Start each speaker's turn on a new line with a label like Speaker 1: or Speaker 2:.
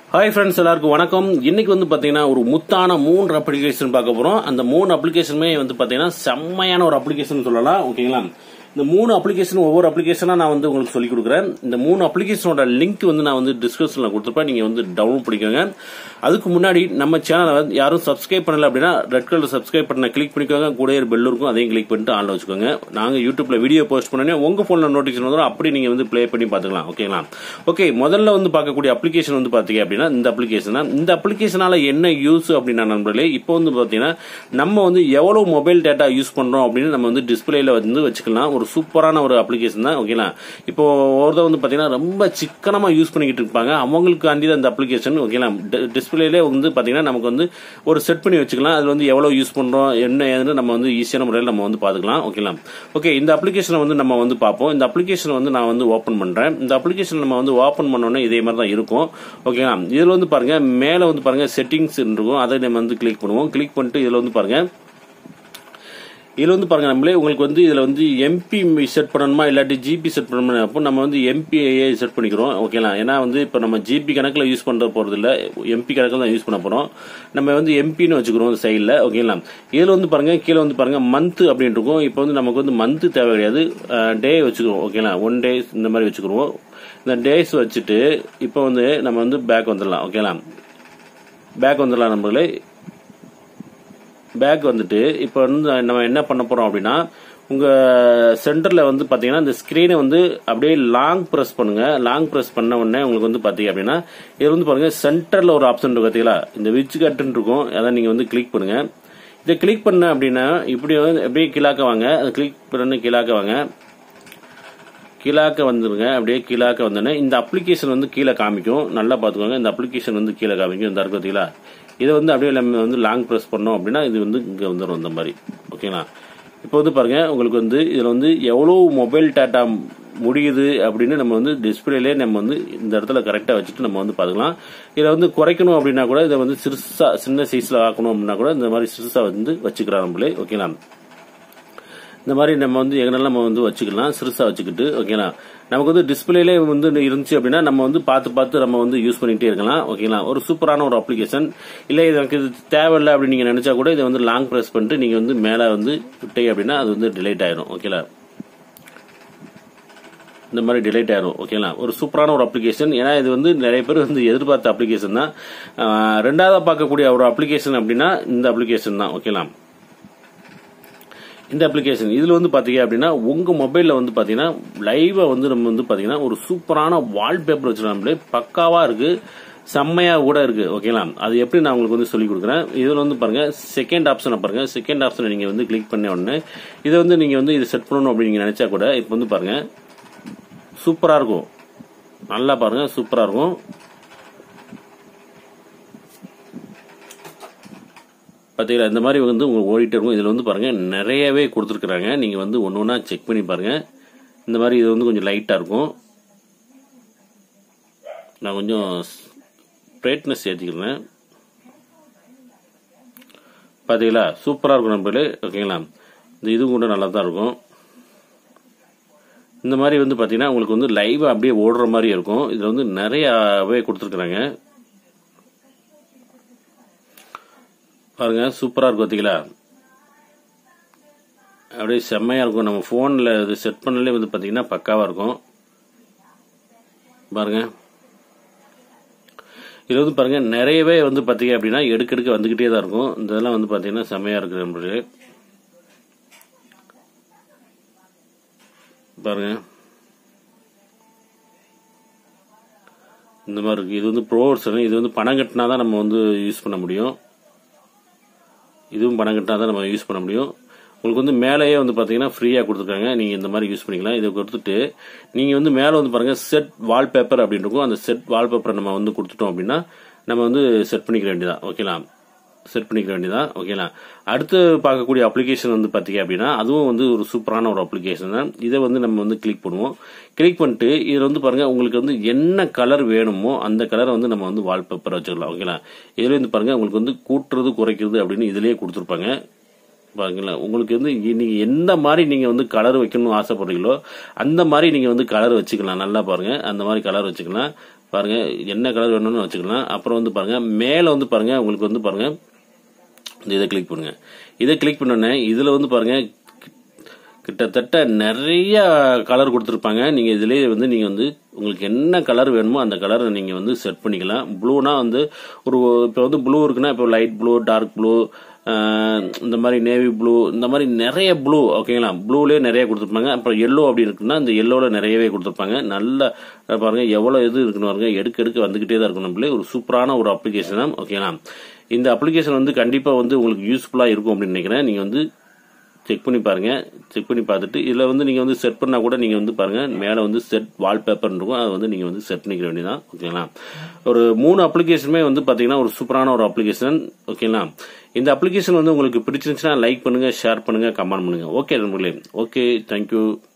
Speaker 1: hi friends எல்லாருக்கும் வணக்கம் இன்னைக்கு வந்து பாத்தீங்கன்னா ஒரு முத்தான மூன்று அப்ளிகேஷன் பார்க்க போறோம் அந்த மூணு அப்ளிகேஷனுமே வந்து பாத்தீங்கன்னா செம்மையான ஒரு அப்ளிகேஷன் சொல்லலாம் ஓகேங்களா இந்த மூணு அப்ளிகேஷன் ஒவ்வொரு அப்ளிகேஷனா நான் வந்து உங்களுக்கு சொல்லி கொடுக்குறேன் இந்த மூணு அப்ளிகேஷனோட லிங்க் வந்து நான் வந்து டிஸ்கிரிப்ஷன்ல கொடுத்துருப்பேன் நீங்க வந்து டவுன்லோட் பண்ணிக்கோங்க அதுக்கு முன்னாடி நம்ம சேனலை வந்து யாரும் சப்ஸ்கிரைப் பண்ணல அப்படின்னா ரெட் கலர் சப்ஸ்கிரைப் பண்ண கிளிக் பண்ணிக்கோங்க கூட ஒரு பெல் இருக்கும் அதையும் கிளிக் பண்ணிட்டு ஆன்ல வச்சுக்கோங்க நாங்க யூடியூப்ல வீடியோ போஸ்ட் பண்ணனே உங்க போன்ல நோட்டிஃபிகேஷன் வந்துடும் அப்படி நீங்க வந்து ப்ளே பண்ணி பாத்துக்கலாம் ஓகேங்களா ஓகே முதல்ல வந்து பார்க்கக்கூடிய அப்ளிகேஷன் வந்து பாத்தீங்க அப்படின்னா இந்த அப்ளிகேஷன் தான் இந்த அப்ளிகேஷனால என்ன யூஸ் அப்படின்னா நண்பர்களே இப்போ வந்து பாத்தீங்கன்னா நம்ம வந்து எவ்வளவு மொபைல் டேட்டா யூஸ் பண்றோம் அப்படின்னு நம்ம வந்து டிஸ்பிளேல வந்து வச்சுக்கலாம் ஒரு சூப்பரான ஒரு அப்ளிகேஷன் தான் ஓகேங்களா இப்போ ஒருத்தர் வந்து பாத்தீங்கன்னா ரொம்ப சிக்கனமா யூஸ் பண்ணிக்கிட்டு இருப்பாங்க அவங்களுக்காண்டி தான் இந்த அப்ளிகேஷன் ஓகேங்களா டிஸ்பிளேலே வந்து பாத்தீங்கன்னா நமக்கு வந்து ஒரு செட் பண்ணி வச்சுக்கலாம் அது வந்து எவ்வளவு யூஸ் பண்றோம் என்ன ஏதுன்னு நம்ம வந்து ஈஸியான முறையில் நம்ம வந்து பாத்துக்கலாம் ஓகேங்களா ஓகே இந்த அப்ளிகேஷனை வந்து நம்ம வந்து பார்ப்போம் இந்த அப்ளிகேஷன் வந்து நான் வந்து ஓபன் பண்றேன் இந்த அப்ளிகேஷன் நம்ம வந்து ஓபன் பண்ணோன்னே இதே மாதிரி தான் இருக்கும் ஓகேங்களா இதுல வந்து பாருங்க மேல வந்து பாருங்க செட்டிங்ஸ் இருக்கும் அதை நம்ம வந்து கிளிக் பண்ணுவோம் கிளிக் பண்ணிட்டு இதுல வந்து பாருங்க இதுல வந்து பாருங்க நம்மளே உங்களுக்கு வந்து இதுல வந்து எம்பி செட் பண்ணணுமா இல்லாட்டி ஜிபி செட் பண்ணணுமா அப்போ நம்ம வந்து எம்பி செட் பண்ணிக்கிறோம் ஓகேங்களா ஏன்னா வந்து இப்போ நம்ம ஜிபி கணக்கில் யூஸ் பண்ற போறது இல்ல எம்பி கணக்கில் தான் யூஸ் பண்ண போறோம் நம்ம வந்து எம்பின்னு வச்சுக்கிறோம் சைடில் ஓகேங்களா இதுல வந்து பாருங்க கீழே வந்து பாருங்க மந்த் அப்படின்னு இருக்கும் இப்போ வந்து நமக்கு வந்து மந்த் தேவை கிடையாது டே வச்சுக்கிறோம் ஓகேங்களா ஒன் டே இந்த மாதிரி வச்சுக்கிறோம் இந்த டேஸ் வச்சுட்டு இப்போ வந்து நம்ம வந்து பேக் வந்துடலாம் ஓகேங்களா பேக் வந்துடலாம் நம்மளே பேக் வந்துட்டு இப்போ வந்து நம்ம என்ன பண்ண போறோம் அப்படின்னா உங்க சென்டர்ல வந்து பாத்தீங்கன்னா இந்த ஸ்கிரீனை வந்து அப்படியே லாங் பிரஸ் பண்ணுங்க லாங் பிரஸ் பண்ண உடனே உங்களுக்கு வந்து பாத்தீங்க அப்படின்னா இது வந்து பாருங்க சென்டர்ல ஒரு ஆப்ஷன் இருக்கு பாத்தீங்களா இந்த விச் கட்டுன்னு இருக்கும் அதை நீங்க வந்து கிளிக் பண்ணுங்க இதை கிளிக் பண்ண அப்படின்னா இப்படி வந்து அப்படியே கீழாக்க வாங்க அதை கிளிக் பண்ண கீழாக்க வாங்க கீழாக்க வந்துருங்க அப்படியே கீழாக்க வந்தோடனே இந்த அப்ளிகேஷன் வந்து கீழே காமிக்கும் நல்லா பார்த்துக்கோங்க இந்த அப்ளிகேஷன் வந்து கீழே காமிக்கும் இந்த இருக்கு பார்த்தீங்களா இதை வந்து அப்படியே நம்ம வந்து லாங் ப்ரெஸ் பண்ணோம் அப்படின்னா இது வந்து இங்கே வந்துடும் இந்த மாதிரி ஓகேங்களா இப்போ வந்து பாருங்க உங்களுக்கு வந்து இதில் வந்து எவ்வளோ மொபைல் டேட்டா முடியுது அப்படின்னு நம்ம வந்து டிஸ்பிளேலே நம்ம வந்து இந்த இடத்துல கரெக்டாக வச்சுட்டு நம்ம வந்து பார்த்துக்கலாம் இதை வந்து குறைக்கணும் அப்படின்னா கூட இதை வந்து சிறுசா சின்ன சைஸில் ஆக்கணும் அப்படின்னா கூட இந்த மாதிரி சிறுசா வந்து வச்சுக்கலாம் நம்மளே ஓகேங்களா இந்த மாதிரி நம்ம வந்து எங்கனாலும் நம்ம வந்து வச்சுக்கலாம் சிறுசா வச்சுக்கிட்டு ஓகேங்களா நமக்கு வந்து டிஸ்பிளேலே வந்து இருந்துச்சு அப்படின்னா நம்ம வந்து பார்த்து பார்த்து நம்ம வந்து யூஸ் பண்ணிட்டே இருக்கலாம் ஓகேங்களா ஒரு சூப்பரான ஒரு அப்ளிகேஷன் இல்லை எனக்கு இது தேவையில்லை அப்படின்னு நீங்க நினைச்சா கூட இதை வந்து லாங் பிரஸ் பண்ணிட்டு நீங்க வந்து மேலே வந்து விட்டீங்க அப்படின்னா அது வந்து டிலேட் ஆயிரும் ஓகேங்களா இந்த மாதிரி டிலேட் ஆயிரும் ஓகேங்களா ஒரு சூப்பரான ஒரு அப்ளிகேஷன் ஏன்னா இது வந்து நிறைய பேர் வந்து எதிர்பார்த்த அப்ளிகேஷன் தான் ரெண்டாவதா பார்க்கக்கூடிய ஒரு அப்ளிகேஷன் அப்படின்னா இந்த அப்ளிகேஷன் தான் ஓகேங்களா இந்த அப்ளிகேஷன் இதுல வந்து பாத்தீங்க அப்படின்னா உங்க மொபைல்ல வந்து பாத்தீங்கன்னா லைவா வந்து நம்ம வந்து பாத்தீங்கன்னா ஒரு சூப்பரான வால்பேப்பர் வச்சிருக்கோம் பக்காவா இருக்கு செம்மையா கூட இருக்கு ஓகேங்களா அது எப்படி நான் உங்களுக்கு வந்து சொல்லி கொடுக்குறேன் இதுல வந்து பாருங்க செகண்ட் ஆப்ஷனை பாருங்க செகண்ட் ஆப்ஷனை நீங்க வந்து கிளிக் பண்ண உடனே இதை வந்து நீங்க வந்து இது செட் பண்ணணும் அப்படின்னு நீங்க நினைச்சா கூட இப்போ வந்து பாருங்க சூப்பரா இருக்கும் நல்லா பாருங்க சூப்பரா இருக்கும் பார்த்தீங்களா இந்த மாதிரி வந்து உங்களுக்கு ஓடிட்டு இருக்கும் இதில் வந்து பாருங்க நிறையவே கொடுத்துருக்குறாங்க நீங்கள் வந்து ஒன்று ஒன்றா செக் பண்ணி பாருங்க இந்த மாதிரி இது வந்து கொஞ்சம் லைட்டாக இருக்கும் நான் கொஞ்சம் பிரைட்னஸ் ஏற்றிக்கிறேன் பார்த்தீங்களா சூப்பராக இருக்கும் நம்மளே ஓகேங்களா இந்த இது கூட நல்லா தான் இருக்கும் இந்த மாதிரி வந்து பார்த்தீங்கன்னா உங்களுக்கு வந்து லைவாக அப்படியே ஓடுற மாதிரி இருக்கும் இதில் வந்து நிறையாவே கொடுத்துருக்குறாங்க பாருங்க சூப்பரா இருக்கும் பார்த்தீங்களா அப்படியே செம்மையா இருக்கும் நம்ம போன்ல இது செட் பண்ணலே வந்து பாத்தீங்கன்னா பக்காவா இருக்கும் பாருங்க இது வந்து பாருங்க நிறையவே வந்து பாத்தீங்க அப்படின்னா எடுக்க எடுக்க வந்துகிட்டே தான் இருக்கும் இந்த இதெல்லாம் வந்து பாத்தீங்கன்னா செம்மையா இருக்கு நம்மளுக்கு பாருங்க இந்த மாதிரி இருக்கு இது வந்து ப்ரோ இது வந்து பணம் கட்டினா தான் நம்ம வந்து யூஸ் பண்ண முடியும் இதுவும் பணம் கட்டினா தான் நம்ம யூஸ் பண்ண முடியும் உங்களுக்கு வந்து மேலேயே வந்து பார்த்தீங்கன்னா ஃப்ரீயாக கொடுத்துருக்காங்க நீங்கள் இந்த மாதிரி யூஸ் பண்ணிக்கலாம் இதை கொடுத்துட்டு நீங்கள் வந்து மேலே வந்து பாருங்கள் செட் வால்பேப்பர் அப்படின்னு இருக்கும் அந்த செட் வால்பேப்பரை நம்ம வந்து கொடுத்துட்டோம் அப்படின்னா நம்ம வந்து செட் பண்ணிக்க வேண்டியதான் ஓகேங்களா செட் பண்ணிக்க வேண்டியதான் ஓகேங்களா அடுத்து பார்க்கக்கூடிய அப்ளிகேஷன் வந்து பார்த்தீங்க அப்படின்னா அதுவும் வந்து ஒரு சூப்பரான ஒரு அப்ளிகேஷன் தான் இதை வந்து நம்ம வந்து கிளிக் பண்ணுவோம் கிளிக் பண்ணிட்டு இதில் வந்து பாருங்க உங்களுக்கு வந்து என்ன கலர் வேணுமோ அந்த கலரை வந்து நம்ம வந்து வால்பேப்பர் வச்சுக்கலாம் ஓகேங்களா இதில் வந்து பாருங்க உங்களுக்கு வந்து கூட்டுறது குறைக்கிறது அப்படின்னு இதுலயே கொடுத்துருப்பாங்க பாருங்களா உங்களுக்கு வந்து நீங்க எந்த மாதிரி நீங்க வந்து கலர் வைக்கணும்னு ஆசைப்படுறீங்களோ அந்த மாதிரி நீங்க வந்து கலர் வச்சுக்கலாம் நல்லா பாருங்க அந்த மாதிரி கலர் வச்சுக்கலாம் பாருங்க என்ன கலர் வேணும்னு வச்சுக்கலாம் அப்புறம் வந்து பாருங்க மேல வந்து பாருங்க உங்களுக்கு வந்து பாருங்க இந்த இதை கிளிக் பண்ணுங்க இதை கிளிக் பண்ணோன்னே இதுல வந்து பாருங்க கிட்டத்தட்ட நிறைய கலர் கொடுத்துருப்பாங்க நீங்க இதுலயே வந்து நீங்க வந்து உங்களுக்கு என்ன கலர் வேணுமோ அந்த கலரை நீங்க வந்து செட் பண்ணிக்கலாம் ப்ளூனா வந்து ஒரு இப்போ வந்து ப்ளூ இருக்குன்னா இப்போ லைட் ப்ளூ டார்க் ப்ளூ இந்த மாதிரி நேவி ப்ளூ இந்த மாதிரி நிறைய ப்ளூ ஓகேங்களா ப்ளூலேயே நிறைய கொடுத்துருப்பாங்க அப்புறம் எல்லோ அப்படி இருக்குன்னா இந்த எல்லோவில் நிறையவே கொடுத்துருப்பாங்க நல்ல பாருங்க எவ்வளோ இது இருக்குன்னு பாருங்க எடுக்க எடுக்க வந்துகிட்டே தான் இருக்கும் நம்மளே ஒரு சூப்பரான ஒரு அப்ளிகேஷன் தான் ஓகேங்களா இந்த அப்ளிகேஷன் வந்து கண்டிப்பாக வந்து உங்களுக்கு யூஸ்ஃபுல்லாக இருக்கும் அப்படின்னு நினைக்கிறேன் நீங்கள் வந்து செக் பண்ணி பாருங்க செக் பண்ணி பார்த்துட்டு இதில் வந்து நீங்கள் வந்து செட் பண்ணால் கூட நீங்கள் வந்து பாருங்க மேலே வந்து செட் வால்பேப்பர் இருக்கும் அதை வந்து நீங்கள் வந்து செட் பண்ணிக்க வேண்டியதான் ஓகேங்களா ஒரு மூணு அப்ளிகேஷனுமே வந்து பார்த்தீங்கன்னா ஒரு சூப்பரான ஒரு அப்ளிகேஷன் ஓகேங்களா இந்த அப்ளிகேஷன் வந்து உங்களுக்கு பிடிச்சிருந்துச்சுன்னா லைக் பண்ணுங்க ஷேர் பண்ணுங்க கமெண்ட் பண்ணுங்க ஓகே நண்பர்களே ஓகே தேங்க்யூ